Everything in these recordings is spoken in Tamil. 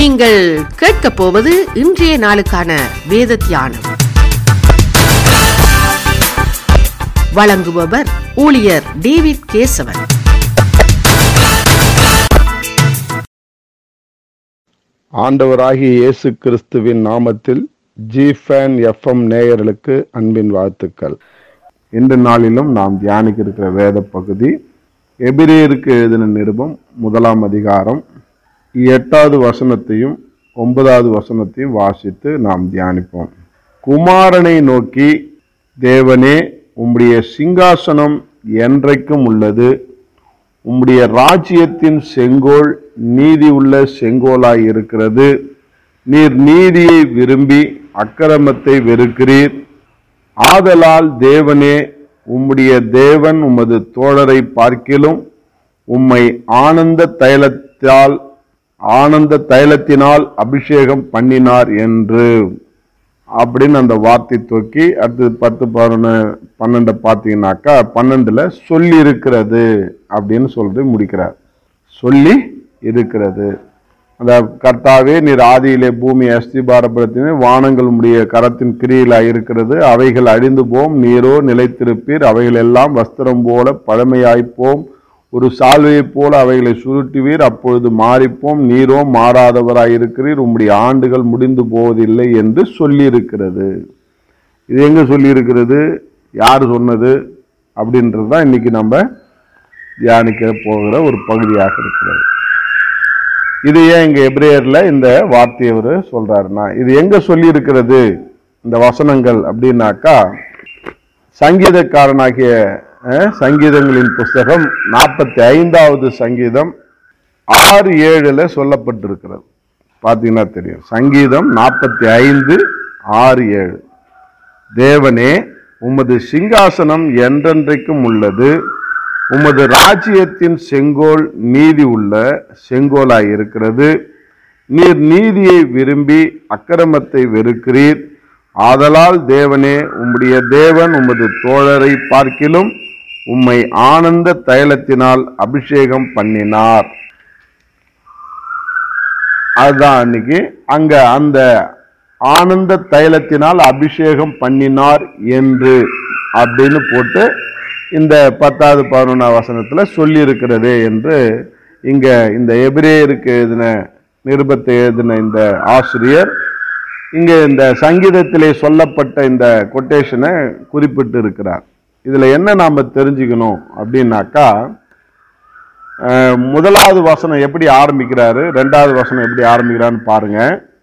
நீங்கள் கேட்கப் போவது இன்றைய நாளுக்கான வேத தியானம் வழங்குபவர் ஊழியர் டேவிட் கேசவன் ஆண்டவராகிய இயேசு கிறிஸ்துவின் நாமத்தில் ஜிஃபேன் எஃப்எம் நேயர்களுக்கு அன்பின் வாழ்த்துக்கள் இந்த நாளிலும் நாம் தியானிக்க இருக்கிற வேத பகுதி எபிரேயருக்கு எழுதின நிருபம் முதலாம் அதிகாரம் எட்டாவது வசனத்தையும் ஒன்பதாவது வசனத்தையும் வாசித்து நாம் தியானிப்போம் குமாரனை நோக்கி தேவனே உம்முடைய சிங்காசனம் என்றைக்கும் உள்ளது உம்முடைய ராஜ்யத்தின் செங்கோல் நீதி உள்ள செங்கோலாய் இருக்கிறது நீர் நீதியை விரும்பி அக்கிரமத்தை வெறுக்கிறீர் ஆதலால் தேவனே உம்முடைய தேவன் உமது தோழரை பார்க்கிலும் உம்மை ஆனந்த தைலத்தால் ஆனந்த தைலத்தினால் அபிஷேகம் பண்ணினார் என்று அப்படின்னு அந்த வார்த்தை தூக்கி அடுத்து பத்து பதினொன்று பன்னெண்டை பார்த்தீங்கன்னாக்கா பன்னெண்டுல சொல்லி இருக்கிறது அப்படின்னு சொல்லிட்டு முடிக்கிறார் சொல்லி இருக்கிறது அந்த கர்த்தாவே நீர் ஆதியிலே பூமி அஸ்திபாரப்படுத்தின வானங்கள் உடைய கரத்தின் கிரியிலா இருக்கிறது அவைகள் அழிந்து போம் நீரோ நிலைத்திருப்பீர் அவைகள் எல்லாம் வஸ்திரம் போல பழமையாய்ப்போம் ஒரு சால்வையைப் போல அவைகளை சுருட்டுவீர் அப்பொழுது மாறிப்போம் நீரோ மாறாதவராயிருக்கிறீர் உம்முடைய ஆண்டுகள் முடிந்து போவதில்லை என்று சொல்லியிருக்கிறது இது எங்க சொல்லியிருக்கிறது யார் சொன்னது அப்படின்றது தான் இன்னைக்கு நம்ம தியானிக்க போகிற ஒரு பகுதியாக இருக்கிறது இது ஏன் இங்க எப்ரேயர்ல இந்த வார்த்தையை அவர் சொல்றாருன்னா இது எங்க சொல்லி இருக்கிறது இந்த வசனங்கள் அப்படின்னாக்கா சங்கீதக்காரனாகிய அஹ், சங்கீதங்களின் புஸ்தகம் நாற்பத்தி ஐந்தாவது சங்கீதம் ஆறு ஏழுல சொல்லப்பட்டிருக்கிறது பார்த்தீங்கன்னா தெரியும் சங்கீதம் நாற்பத்தி ஐந்து ஆறு ஏழு தேவனே உமது சிங்காசனம் என்றென்றைக்கும் உள்ளது உமது ராஜ்யத்தின் செங்கோல் நீதி உள்ள செங்கோலாய் இருக்கிறது நீர் நீதியை விரும்பி அக்கிரமத்தை வெறுக்கிறீர் ஆதலால் தேவனே உம்முடைய தேவன் உமது தோழரை பார்க்கிலும் உம்மை ஆனந்த தைலத்தினால் அபிஷேகம் பண்ணினார் அதுதான் அன்னைக்கு அங்க அந்த ஆனந்த தைலத்தினால் அபிஷேகம் பண்ணினார் என்று அப்படின்னு போட்டு இந்த பத்தாவது பதினொன்றாம் வசனத்துல சொல்லி இருக்கிறது என்று இங்க இந்த எபிரேயருக்கு எழுதின நிருபத்தை எழுதின இந்த ஆசிரியர் இங்க இந்த சங்கீதத்திலே சொல்லப்பட்ட இந்த கொட்டேஷனை குறிப்பிட்டு இருக்கிறார் இதுல என்ன நாம தெரிஞ்சுக்கணும் அப்படின்னாக்கா அஹ், முதலாவது வசனம் எப்படி ஆரம்பிக்கிறாரு ரெண்டாவது வசனம் எப்படி ஆரம்பிக்கிறான்னு பாருங்க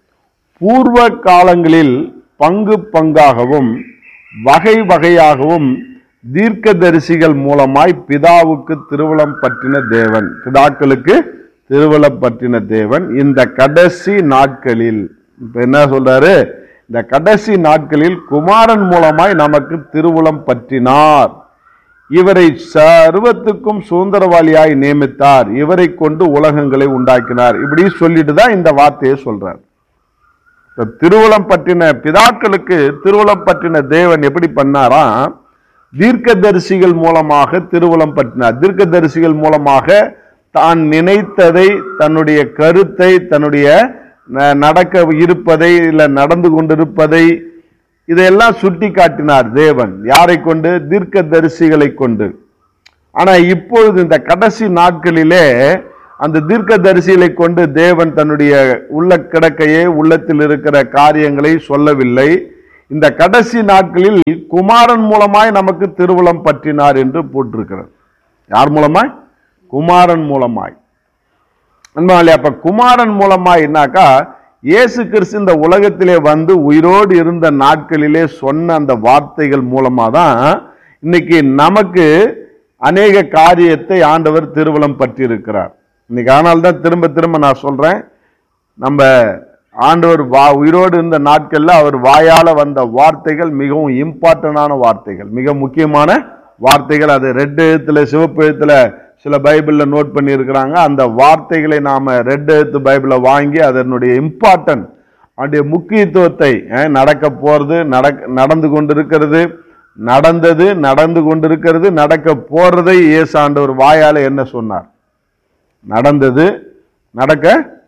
பூர்வ காலங்களில் பங்கு பங்காகவும் வகை வகையாகவும் தீர்க்கதரிசிகள் மூலமாய் பிதாவுக்கு திருவளம் பற்றின தேவன் பிதாக்களுக்கு திருவளம் பற்றின தேவன் இந்த கடைசி நாட்களில் இப்ப என்ன சொல்றாரு இந்த கடைசி நாட்களில் குமாரன் மூலமாய் நமக்கு திருவுளம் பற்றினார் இவரை சர்வத்துக்கும் சுதந்திரவாளியாய் நியமித்தார் இவரை கொண்டு உலகங்களை உண்டாக்கினார் இப்படி சொல்லிட்டு தான் இந்த வார்த்தையை சொல்றார் இப்ப திருவுளம் பற்றின பிதாக்களுக்கு திருவுளம் பற்றின தேவன் எப்படி பண்ணாராம் தீர்க்கதரிசிகள் மூலமாக திருவுளம் பற்றினார் தீர்க்கதரிசிகள் மூலமாக தான் நினைத்ததை தன்னுடைய கருத்தை தன்னுடைய ந- நடக்க இருப்பதை இல்ல நடந்து கொண்டிருப்பதை இதையெல்லாம் சுட்டி காட்டினார் தேவன் யாரை கொண்டு தீர்க்கதரிசிகளை கொண்டு ஆனா இப்பொழுது இந்த கடைசி நாட்களிலே அந்த தீர்க்கதரிசிகளை கொண்டு தேவன் தன்னுடைய உள்ள கிடக்கையே உள்ளத்தில் இருக்கிற காரியங்களை சொல்லவில்லை இந்த கடைசி நாட்களில் குமாரன் மூலமாய் நமக்கு திருவுளம் பற்றினார் என்று போட்டிருக்கிறார் யார் மூலமாய் குமாரன் மூலமாய் அன்பாலே அப்ப குமாரன் மூலமாய்னாக்கா இயேசு கிறிஸ்து இந்த உலகத்திலே வந்து உயிரோடு இருந்த நாட்களிலே சொன்ன அந்த வார்த்தைகள் மூலமா தான் இன்னைக்கு நமக்கு அநேக காரியத்தை ஆண்டவர் திருவலம் பற்றி இருக்கிறார் இன்னைக்கு ஆனால் தான் திரும்ப திரும்ப நான் சொல்றேன் நம்ம ஆண்டவர் வா உயிரோடு இருந்த நாட்கள்ல அவர் வாயால வந்த வார்த்தைகள் மிகவும் இம்பார்ட்டன்டான வார்த்தைகள் மிக முக்கியமான வார்த்தைகள் அது ரெட் எழுத்துல சிவப்பு எழுத்துல சில பைபிள்ல நோட் பண்ணி இருக்கிறாங்க அந்த வார்த்தைகளை நாம ரெட் எழுத்து பைபிளை வாங்கி அதனுடைய இம்பார்ட்டன்ட் அதனுடைய முக்கியத்துவத்தை அஹ், நடக்க போறது நடக்க நடந்து கொண்டிருக்கிறது நடந்தது நடந்து கொண்டிருக்கிறது நடக்க போறதை இயேசு ஆண்டவர் வாயால என்ன சொன்னார் நடந்தது நடக்க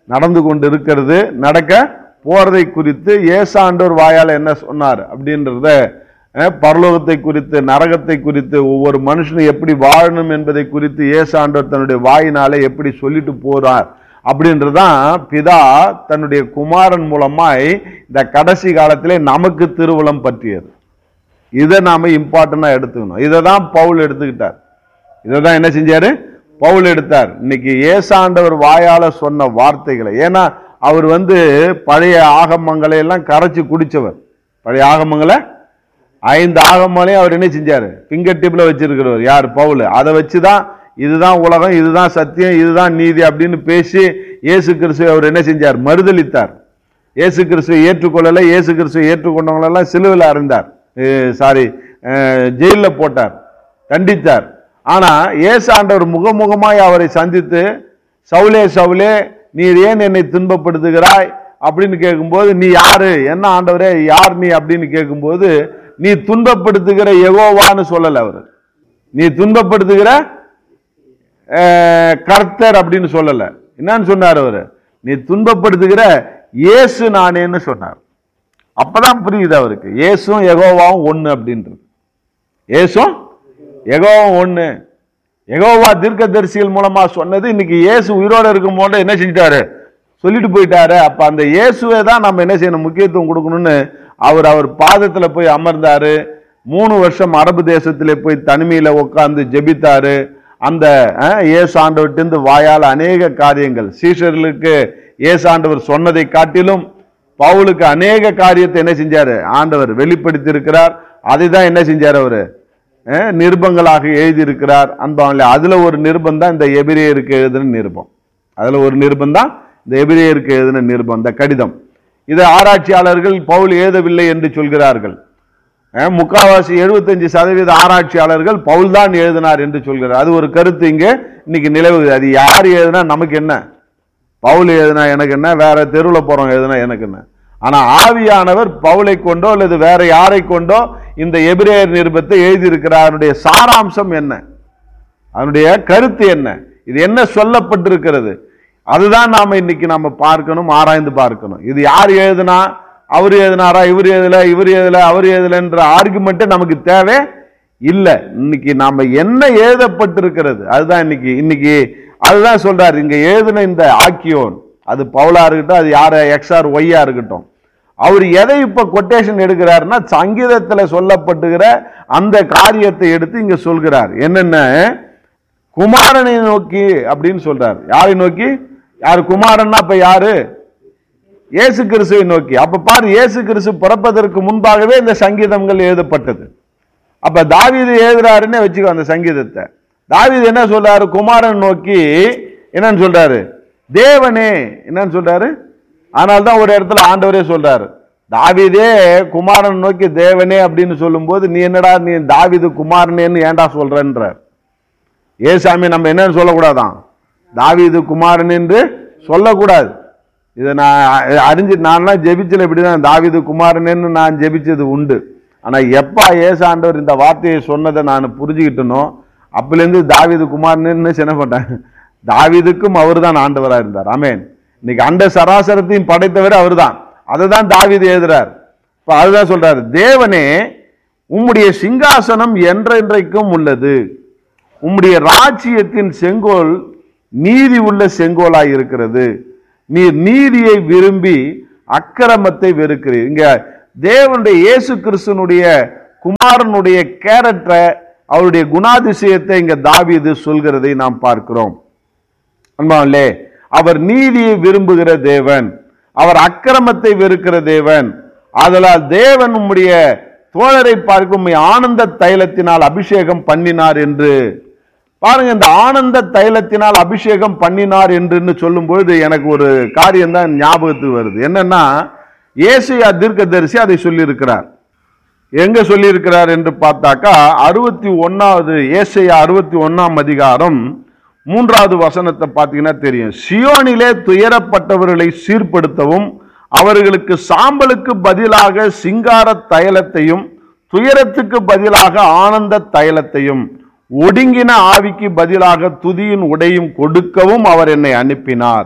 நடந்து கொண்டு இருக்கிறது நடக்க போறதை குறித்து ஏசாண்டோர் வாயால என்ன சொன்னார் அப்படின்றத அஹ், பரலோகத்தை குறித்து நரகத்தை குறித்து ஒவ்வொரு மனுஷனும் எப்படி வாழணும் என்பதை குறித்து ஏசாண்டோர் தன்னுடைய வாயினாலே எப்படி சொல்லிட்டு போறார் அப்படின்றதான் பிதா தன்னுடைய குமாரன் மூலமாய் இந்த கடைசி காலத்திலே நமக்கு திருவுளம் பற்றியது இதை நாம இம்பார்ட்டண்டா எடுத்துக்கணும் இதை தான் பவுல் எடுத்துக்கிட்டார் இதை தான் என்ன செஞ்சாரு பவுல் எடுத்தார் இன்னைக்கு ஏசாண்டவர் வாயால சொன்ன வார்த்தைகளை ஏன்னா அவர் வந்து பழைய ஆகமங்களை எல்லாம் கரைச்சு குடிச்சவர் பழைய ஆகமங்களை ஐந்து ஆகமங்களையும் அவர் என்ன செஞ்சாரு பிங்கர் டிப்ல வச்சிருக்கிறவர் யார் பவுல் அதை வச்சுதான் இதுதான் உலகம் இதுதான் சத்தியம் இதுதான் நீதி அப்படின்னு பேசி இயேசு கிறிஸ்துவை அவர் என்ன செஞ்சார் மறுதலித்தார் இயேசு கிறிஸ்துவை ஏற்றுக்கொள்ளல இயேசு கிறிஸ்துவை ஏற்றுக்கொண்டவங்களெல்லாம் சிலுவையில் அறிந்தார் சாரி ஜெயிலில் போட்டார் தண்டித்தார் ஆனா இயேசு ஆண்டவர் முகமுகமாய் அவரை சந்தித்து சவுலே சவுலே நீர் ஏன் என்னை துன்பப்படுத்துகிறாய் அப்படின்னு கேட்கும்போது நீ யாரு என்ன ஆண்டவரே யார் நீ அப்படின்னு கேட்கும்போது நீ துன்பப்படுத்துகிற எகோவான்னு சொல்லல அவர் நீ துன்பப்படுத்துகிற அஹ், கர்த்தர் அப்படின்னு சொல்லல என்னன்னு சொன்னார் அவரு நீ துன்பப்படுத்துகிற இயேசு நானேன்னு சொன்னார் அப்பதான் புரியுது அவருக்கு இயேசும் யெகோவாவும் ஒண்ணு அப்படின்றது இயேசும் யெகோவாவும் ஒண்ணு யெகோவா தீர்க்கதரிசிகள் மூலமா சொன்னது இன்னைக்கு இயேசு உயிரோட இருக்கும் போது என்ன செஞ்சிட்டாரு சொல்லிட்டு போயிட்டாரு அப்ப அந்த இயேசுவை தான் நம்ம என்ன செய்யணும் முக்கியத்துவம் கொடுக்கணும்னு அவர் அவர் பாதத்துல போய் அமர்ந்தாரு மூணு வருஷம் அரபு தேசத்திலே போய் தனிமையில உட்கார்ந்து ஜெபித்தாரு அந்த அஹ், இயேசு ஆண்டவர்கிட்ட வாயால் அநேக காரியங்கள் சீஷர்களுக்கு இயேசு ஆண்டவர் சொன்னதை காட்டிலும் பவுலுக்கு அநேக காரியத்தை என்ன செஞ்சாரு ஆண்டவர் வெளிப்படுத்தி இருக்கிறார் அதை தான் என்ன செஞ்சார் அவரு அஹ், நிருபங்களாக எழுதியிருக்கிறார் அன்பாங்களே அதுல ஒரு நிருபம் தான் இந்த எபிரேயருக்கு எழுதின நிருபம் அதுல ஒரு நிருபம் தான் இந்த எபிரேயருக்கு எழுதின நிருபம் இந்த கடிதம் இதை ஆராய்ச்சியாளர்கள் பவுல் எழுதவில்லை என்று சொல்கிறார்கள் அஹ், முக்காவாசி எழுபத்தஞ்சு சதவீத ஆராய்ச்சியாளர்கள் பவுல் தான் எழுதினார் என்று சொல்கிறார் அது ஒரு கருத்து இங்க இன்னைக்கு நிலவுது அது யார் எழுதினா நமக்கு என்ன பவுல் எழுதினா எனக்கு என்ன வேற தெருவில் போறோம் எழுதினா எனக்கு என்ன ஆனா ஆவியானவர் பவுலை கொண்டோ அல்லது வேற யாரை கொண்டோ இந்த எபிரேயர் நிருபத்தை எழுதியிருக்கிறார் அதனுடைய சாராம்சம் என்ன அதனுடைய கருத்து என்ன இது என்ன சொல்லப்பட்டிருக்கிறது அதுதான் நாம இன்னைக்கு நாம பார்க்கணும் ஆராய்ந்து பார்க்கணும் இது யார் எழுதுனா அவர் எழுதினாரா இவர் எழுதல இவர் எழுதல அவர் எழுதலன்ற ஆர்குமெண்ட் நமக்கு தேவை இல்ல இன்னைக்கு நாம என்ன எழுதப்பட்டிருக்கிறது அதுதான் இன்னைக்கு இன்னைக்கு அதுதான் சொல்றாரு இங்க எழுதின இந்த ஆக்கியோன் அது பவுலா இருக்கட்டும் அது யார எக்ஸ்ஆர் ஒய்யா இருக்கட்டும் அவர் எதை இப்ப கொட்டேஷன் எடுக்கிறாருன்னா சங்கீதத்துல சொல்லப்பட்டுகிற அந்த காரியத்தை எடுத்து இங்க சொல்கிறார் என்னென்ன குமாரனை நோக்கி அப்படின்னு சொல்றார் யாரை நோக்கி யார் குமாரன்னா அப்ப யாரு இயேசு கிறிஸ்துவை நோக்கி அப்ப பாரு இயேசு கிறிஸ்து பிறப்பதற்கு முன்பாகவே இந்த சங்கீதங்கள் எழுதப்பட்டது அப்ப தாவீது எழுதுறாருன்னு வச்சுக்கோ அந்த சங்கீதத்தை தாவீது என்ன சொல்றாரு குமாரன் நோக்கி என்னன்னு சொல்றாரு தேவனே என்னன்னு சொல்றாரு ஆனால் தான் ஒரு இடத்துல ஆண்டவரே சொல்றாரு தாவீதே குமாரன் நோக்கி தேவனே அப்படின்னு சொல்லும்போது நீ என்னடா நீ தாவீது குமாரனேன்னு ஏன்டா சொல்றன்றார் ஏசாமி நம்ம என்னன்னு சொல்லக்கூடாதான் தாவீது குமாரன் என்று சொல்லக்கூடாது இதை நான் அ- அறிஞ்சு நான்லாம் ஜெபிச்சல இப்படிதான் தாவீது குமாரனேன்னு நான் ஜெபிச்சது உண்டு ஆனா எப்ப ஏசாண்டவர் இந்த வார்த்தையை சொன்னதை நான் புரிஞ்சுக்கிட்டனோ அப்பலேருந்து தாவீது குமாரனேன்னு சின்ன பண்ணேன் தாவீதுக்கும் அவர் தான் ஆண்டவராக இருந்தார் ஆமென் இன்னைக்கு அண்ட சராசரத்தையும் படைத்தவர் அவர்தான் அதை தான் தாவீது எழுதுறார் இப்ப அதுதான் சொல்றாரு தேவனே உம்முடைய சிங்காசனம் என்றென்றைக்கும் உள்ளது உம்முடைய ராஜ்யத்தின் செங்கோல் நீதி உள்ள செங்கோலாய் இருக்கிறது நீர் நீதியை விரும்பி அக்கிரமத்தை வெறுக்கிறீர் இங்க தேவனுடைய இயேசு கிறிஸ்துனுடைய குமாரனுடைய கேரக்டரை அவருடைய குணாதிசயத்தை இங்க தாவீது சொல்கிறதை நாம் பார்க்கிறோம் அன்பாவிலே அவர் நீதியை விரும்புகிற தேவன் அவர் அக்கிரமத்தை வெறுக்கிற தேவன் ஆதலால் தேவன் உம்முடைய தோழரை பார்க்கும் உம்மை ஆனந்த தைலத்தினால் அபிஷேகம் பண்ணினார் என்று பாருங்க இந்த ஆனந்த தைலத்தினால் அபிஷேகம் பண்ணினார் என்று சொல்லும் பொழுது எனக்கு ஒரு காரியம் தான் ஞாபகத்துக்கு வருது என்னன்னா ஏசையா தீர்க்கதரிசி அதை சொல்லியிருக்கிறார் எங்க சொல்லியிருக்கிறார் என்று பார்த்தாக்கா அறுபத்தி ஒன்னாவது ஏசையா அறுபத்தி ஒன்னாம் அதிகாரம் மூன்றாவது வசனத்தை பார்த்தீங்கன்னா தெரியும் சியோனிலே துயரப்பட்டவர்களை சீர்படுத்தவும் அவர்களுக்கு சாம்பலுக்கு பதிலாக சிங்கார தைலத்தையும் துயரத்துக்கு பதிலாக ஆனந்த தைலத்தையும் ஒடுங்கின ஆவிக்கு பதிலாக துதியின் உடையும் கொடுக்கவும் அவர் என்னை அனுப்பினார்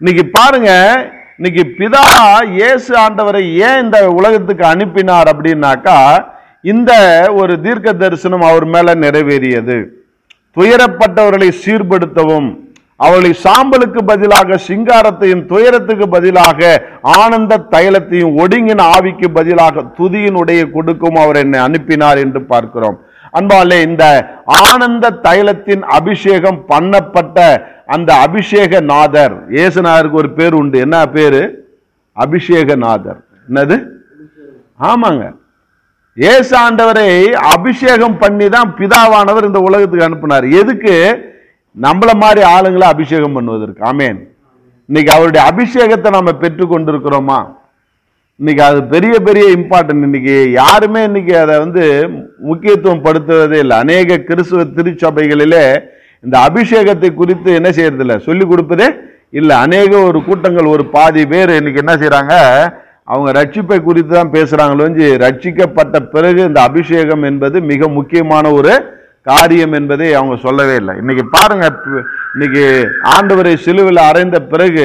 இன்னைக்கு பாருங்க இன்னைக்கு பிதா இயேசு ஆண்டவரை ஏன் இந்த உலகத்துக்கு அனுப்பினார் அப்படின்னாக்கா இந்த ஒரு தீர்க்க தரிசனம் அவர் மேல நிறைவேறியது துயரப்பட்டவர்களை சீர்படுத்தவும் அவர்களை சாம்பலுக்கு பதிலாக சிங்காரத்தையும் துயரத்துக்கு பதிலாக ஆனந்த தைலத்தையும் ஒடுங்கின ஆவிக்கு பதிலாக துதியினுடைய கொடுக்கும் அவர் என்னை அனுப்பினார் என்று பார்க்கிறோம் அன்பாலே இந்த ஆனந்த தைலத்தின் அபிஷேகம் பண்ணப்பட்ட அந்த அபிஷேக நாதர் இயேசுநாதருக்கு ஒரு பேர் உண்டு என்ன பேரு அபிஷேக நாதர் என்னது ஆமாங்க இயேசு ஆண்டவரை அபிஷேகம் பண்ணி தான் பிதாவானவர் இந்த உலகத்துக்கு அனுப்பினார் எதுக்கு நம்மள மாதிரி ஆளுங்களை அபிஷேகம் பண்ணுவதற்கு ஆமேன் இன்னைக்கு அவருடைய அபிஷேகத்தை நம்ம பெற்று கொண்டிருக்கிறோமா இன்னைக்கு அது பெரிய பெரிய இம்பார்ட்டன்ட் இன்னைக்கு யாருமே இன்னைக்கு அதை வந்து முக்கியத்துவம் படுத்துவதே இல்லை அநேக கிறிஸ்துவ திருச்சபைகளிலே இந்த அபிஷேகத்தை குறித்து என்ன செய்யறது இல்லை சொல்லி கொடுப்பதே இல்லை அநேக ஒரு கூட்டங்கள் ஒரு பாதி பேர் இன்னைக்கு என்ன செய்றாங்க அவங்க ரட்சிப்பை குறித்து தான் பேசுறாங்களோ ரட்சிக்கப்பட்ட பிறகு இந்த அபிஷேகம் என்பது மிக முக்கியமான ஒரு காரியம் என்பதை அவங்க சொல்லவே இல்லை இன்னைக்கு பாருங்க இன்னைக்கு ஆண்டவரை சிலுவையில் அறைந்த பிறகு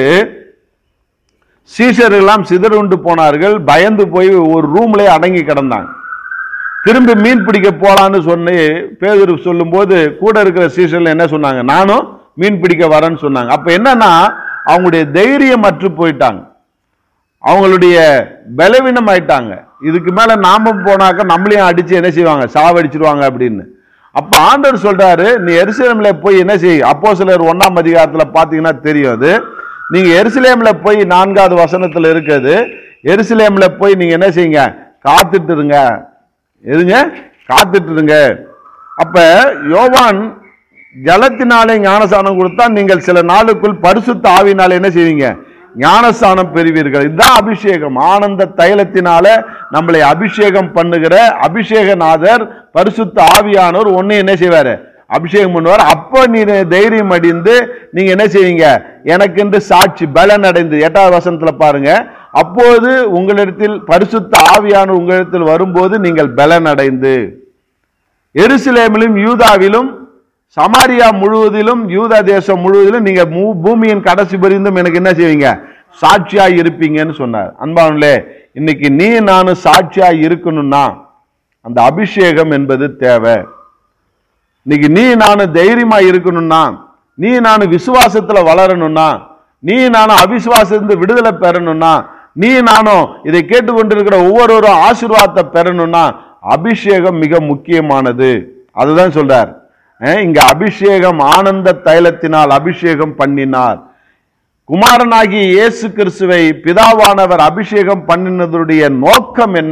சீஷர்கள்லாம் சிதறுண்டு போனார்கள் பயந்து போய் ஒரு ரூம்லயே அடங்கி கிடந்தாங்க திரும்பி மீன் பிடிக்க போலான்னு சொன்னி பேதுரு சொல்லும்போது கூட இருக்கிற சீசன்ல என்ன சொன்னாங்க நானும் மீன் பிடிக்க வரேன்னு சொன்னாங்க அப்ப என்னன்னா அவங்களுடைய தைரியம் அற்று போயிட்டாங்க அவங்களுடைய பலவீனம் ஆயிட்டாங்க இதுக்கு மேல நாம போனாக்க நம்மளையும் அடிச்சு என்ன செய்வாங்க சாவடிச்சிருவாங்க அப்படின்னு அப்ப ஆண்டவர் சொல்றாரு நீ எருசலேம்ல போய் என்ன செய் அப்போ சிலர் ஒன்னாம் அதிகாரத்துல பாத்தீங்கன்னா தெரியும் அது நீங்க எருசலேம்ல போய் நான்காவது வசனத்துல இருக்குது எருசலேம்ல போய் நீங்க என்ன செய்யுங்க காத்துட்டு இருங்க எதுங்க காத்துட்டு இருங்க அப்ப யோவான் ஜலத்தினாலே ஞானசானம் கொடுத்தா நீங்கள் சில நாளுக்குள் பரிசுத்த ஆவினால என்ன செய்வீங்க ஞானஸ்தானம் பெறுவீர்கள் இதுதான் அபிஷேகம் ஆனந்த தைலத்தினால நம்மளை அபிஷேகம் பண்ணுகிற அபிஷேகநாதர் பரிசுத்த ஆவியானவர் ஒன்னு என்ன செய்வாரு அபிஷேகம் பண்ணுவார் அப்போ நீ தைரியம் அடைந்து நீங்க என்ன செய்வீங்க எனக்கென்று சாட்சி பலன் அடைந்து எட்டாவது வசனத்துல பாருங்க அப்போது உங்களிடத்தில் பரிசுத்த ஆவியானவர் உங்களிடத்தில் வரும்போது நீங்கள் பலன் அடைந்து எருசலேமிலும் யூதாவிலும் சமாரியா முழுவதிலும் யூதா தேசம் முழுவதிலும் நீங்க மூ- பூமியின் கடைசி பரிந்தும் எனக்கு என்ன செய்வீங்க சாட்சியா இருப்பீங்கன்னு சொன்னார் அன்பானே இன்னைக்கு நீ நானும் சாட்சியா இருக்கணும்னா அந்த அபிஷேகம் என்பது தேவை இன்னைக்கு நீ நானும் தைரியமா இருக்கணும்னா நீ நானும் விசுவாசத்துல வளரணும்னா நீ நானும் அவிசுவாசத்திலிருந்து விடுதலை பெறணும்னா நீ நானும் இதை கேட்டுக்கொண்டிருக்கிற ஒவ்வொருவரும் ஆசீர்வாதத்தை பெறணும்னா அபிஷேகம் மிக முக்கியமானது அதுதான் சொல்றார் அஹ் இங்க அபிஷேகம் ஆனந்த தைலத்தினால் அபிஷேகம் பண்ணினார் குமாரனாகிய இயேசு கிறிஸ்துவை பிதாவானவர் அபிஷேகம் பண்ணினதுடைய நோக்கம் என்ன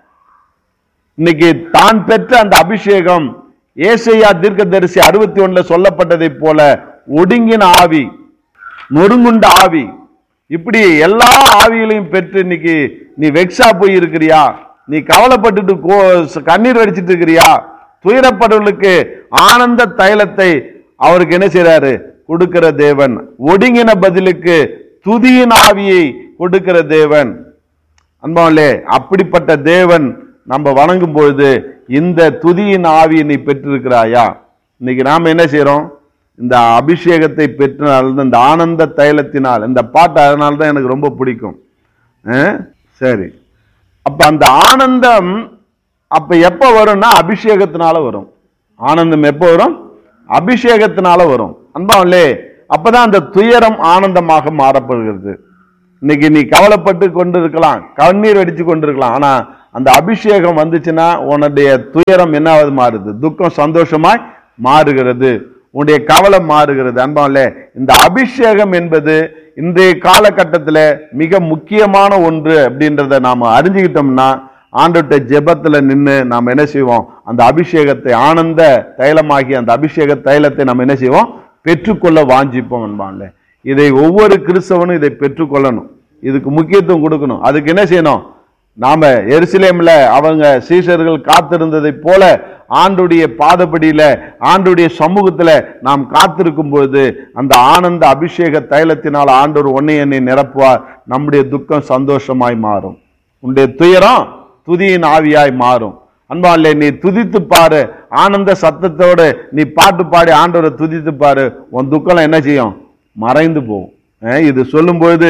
இன்னைக்கு தான் பெற்ற அந்த அபிஷேகம் ஏசையா தீர்க்கதரிசி அறுபத்தி ஒண்ணுல சொல்லப்பட்டதை போல ஒடுங்கின ஆவி நொறுங்குண்ட ஆவி இப்படி எல்லா ஆவிகளையும் பெற்று இன்னைக்கு நீ வெக்ஸா போய் இருக்கிறியா நீ கவலைப்பட்டுட்டு கோ- கண்ணீர் வடிச்சிட்டு இருக்கிறியா துயரப்படுவர்களுக்கு ஆனந்த தைலத்தை அவருக்கு என்ன செய்றாரு கொடுக்கிற தேவன் ஒடுங்கின பதிலுக்கு துதியின் ஆவியை கொடுக்கிற தேவன் அன்பாவிலே அப்படிப்பட்ட தேவன் நம்ம வணங்கும் பொழுது இந்த துதியின் ஆவியை நீ பெற்றிருக்கிறாயா இன்னைக்கு நாம என்ன செய்றோம் இந்த அபிஷேகத்தை பெற்றால் இந்த ஆனந்த தைலத்தினால் இந்த பாட்டு அதனால தான் எனக்கு ரொம்ப பிடிக்கும் அஹ்? சரி அப்ப அந்த ஆனந்தம் அப்ப எப்ப வரும்னா அபிஷேகத்தினால வரும் ஆனந்தம் எப்போ வரும் அபிஷேகத்தினால வரும் அன்பாவிலே அப்பதான் அந்த துயரம் ஆனந்தமாக மாறப்படுகிறது இன்னைக்கு நீ கவலைப்பட்டு கொண்டு இருக்கலாம் கண்ணீர் வெடிச்சு கொண்டு இருக்கலாம் ஆனா அந்த அபிஷேகம் வந்துச்சுன்னா உன்னுடைய துயரம் என்னாவது மாறுது துக்கம் சந்தோஷமாய் மாறுகிறது உன்னுடைய கவலை மாறுகிறது அன்பாலே இந்த அபிஷேகம் என்பது இன்றைய காலகட்டத்தில் மிக முக்கியமான ஒன்று அப்படின்றத நாம அறிஞ்சுக்கிட்டோம்னா ஆண்டோட்ட ஜெபத்துல நின்று நாம் என்ன செய்வோம் அந்த அபிஷேகத்தை ஆனந்த தைலமாகி அந்த அபிஷேக தைலத்தை நம்ம என்ன செய்வோம் பெற்றுக்கொள்ள வாஞ்சிப்போம் அன்பான்ல இதை ஒவ்வொரு கிறிஸ்தவனும் இதை பெற்றுக்கொள்ளணும் இதுக்கு முக்கியத்துவம் கொடுக்கணும் அதுக்கு என்ன செய்யணும் நாம எருசலேம்ல அவங்க சீஷர்கள் காத்திருந்ததை போல ஆண்டுடைய பாதப்படியில ஆண்டுடைய சமூகத்துல நாம் காத்திருக்கும் பொழுது அந்த ஆனந்த அபிஷேக தைலத்தினால் ஆண்டவர் ஒன்னை என்னை நிரப்புவார் நம்முடைய துக்கம் சந்தோஷமாய் மாறும் உன்னுடைய துயரம் துதியின் ஆவியாய் மாறும் அன்பாலே நீ துதித்து பாரு ஆனந்த சத்தத்தோடு நீ பாட்டு பாடி ஆண்டவரை துதித்து பாரு உன் துக்கம் என்ன செய்யும் மறைந்து போகும் அஹ் இது சொல்லும்போது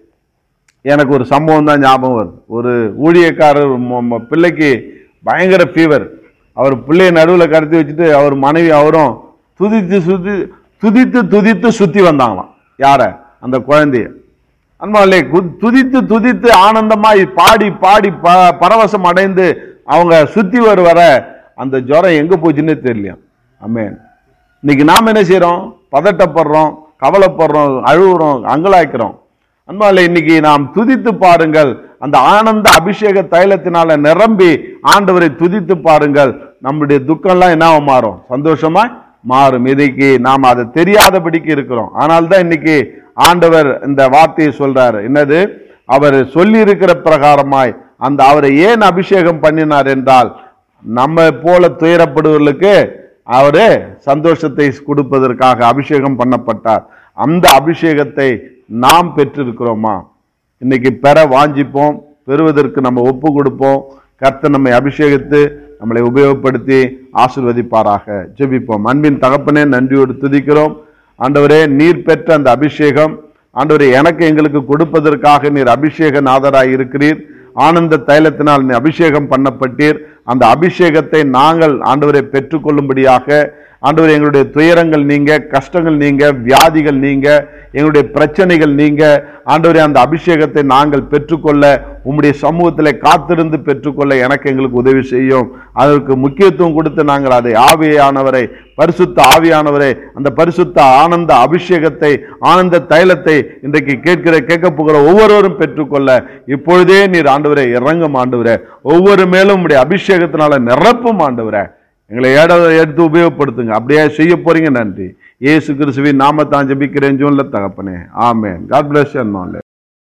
எனக்கு ஒரு சம்பவம் தான் ஞாபகம் வருது ஒரு ஊழியக்காரர் ம- ம- பிள்ளைக்கு பயங்கர ஃபீவர் அவர் பிள்ளைய நடுவில் கடத்தி வச்சுட்டு அவர் மனைவி அவரும் துதித்து சுத்தி துதித்து துதித்து சுத்தி வந்தாங்களாம் யார அந்த குழந்தைய அன்பாலே துதித்து துதித்து ஆனந்தமாய் பாடி பாடி ப பரவசம் அடைந்து அவங்க சுத்தி வர வர அந்த ஜுரம் எங்க போச்சுன்னே தெரியலையாம் ஆமென் இன்னைக்கு நாம் என்ன செய்றோம் பதட்டப்படுறோம் கவலைப்படுறோம் அழுகுறோம் அங்கலாய்க்கிறோம் அன்பாலே இன்னைக்கு நாம் துதித்து பாருங்கள் அந்த ஆனந்த அபிஷேக தைலத்தினால நிரம்பி ஆண்டவரை துதித்து பாருங்கள் நம்முடைய துக்கம்லாம் என்னவா மாறும் சந்தோஷமா மாறும் இன்னைக்கு நாம் அதை தெரியாதபடிக்கு இருக்கிறோம் ஆனால் தான் இன்னைக்கு ஆண்டவர் இந்த வார்த்தையை சொல்றாரு என்னது அவர் சொல்லி இருக்கிற பிரகாரமாய் அந்த அவரை ஏன் அபிஷேகம் பண்ணினார் என்றால் நம்ம போல துயரப்படுவர்களுக்கு அவரு சந்தோஷத்தை கொடுப்பதற்காக அபிஷேகம் பண்ணப்பட்டார் அந்த அபிஷேகத்தை நாம் பெற்றிருக்கிறோமா இன்னைக்கு பெற வாஞ்சிப்போம் பெறுவதற்கு நம்ம ஒப்பு கொடுப்போம் கர்த்தர் நம்மை அபிஷேகித்து நம்மளை உபயோகப்படுத்தி ஆசிர்வதிப்பாராக ஜெபிப்போம் அன்பின் தகப்பனே நன்றியோடு துதிக்கிறோம் ஆண்டவரே நீர் பெற்ற அந்த அபிஷேகம் ஆண்டவரே எனக்கு எங்களுக்கு கொடுப்பதற்காக நீர் அபிஷேக நாதராய் இருக்கிறீர் ஆனந்த தைலத்தினால் நீ அபிஷேகம் பண்ணப்பட்டீர் அந்த அபிஷேகத்தை நாங்கள் ஆண்டவரை பெற்றுக்கொள்ளும்படியாக ஆண்டவர் எங்களுடைய துயரங்கள் நீங்க கஷ்டங்கள் நீங்க வியாதிகள் நீங்க எங்களுடைய பிரச்சனைகள் நீங்க ஆண்டவரே அந்த அபிஷேகத்தை நாங்கள் பெற்றுக்கொள்ள உம்முடைய சமூகத்தில் காத்திருந்து பெற்றுக்கொள்ள எனக்கு எங்களுக்கு உதவி செய்யும் அதற்கு முக்கியத்துவம் கொடுத்து நாங்கள் அதை ஆவியானவரை பரிசுத்த ஆவியானவரை அந்த பரிசுத்த ஆனந்த அபிஷேகத்தை ஆனந்த தைலத்தை இன்றைக்கு கேட்கிற கேட்க போகிற ஒவ்வொருவரும் பெற்றுக்கொள்ள இப்பொழுதே நீர் ஆண்டவரை இறங்கும் ஆண்டவரே ஒவ்வொரு மேலும் உம்முடைய அபிஷேகத்தினால நிரப்பும் ஆண்டவரே எங்களை ஏட எடுத்து உபயோகப்படுத்துங்க அப்படியே செய்ய போறீங்க நன்றி இயேசு கிறிஸ்துவின் நாமத்தான் ஜெபிக்கிறேன் ஜூன்ல தகப்பனே ஆமென் காட் பிளஸ் யூ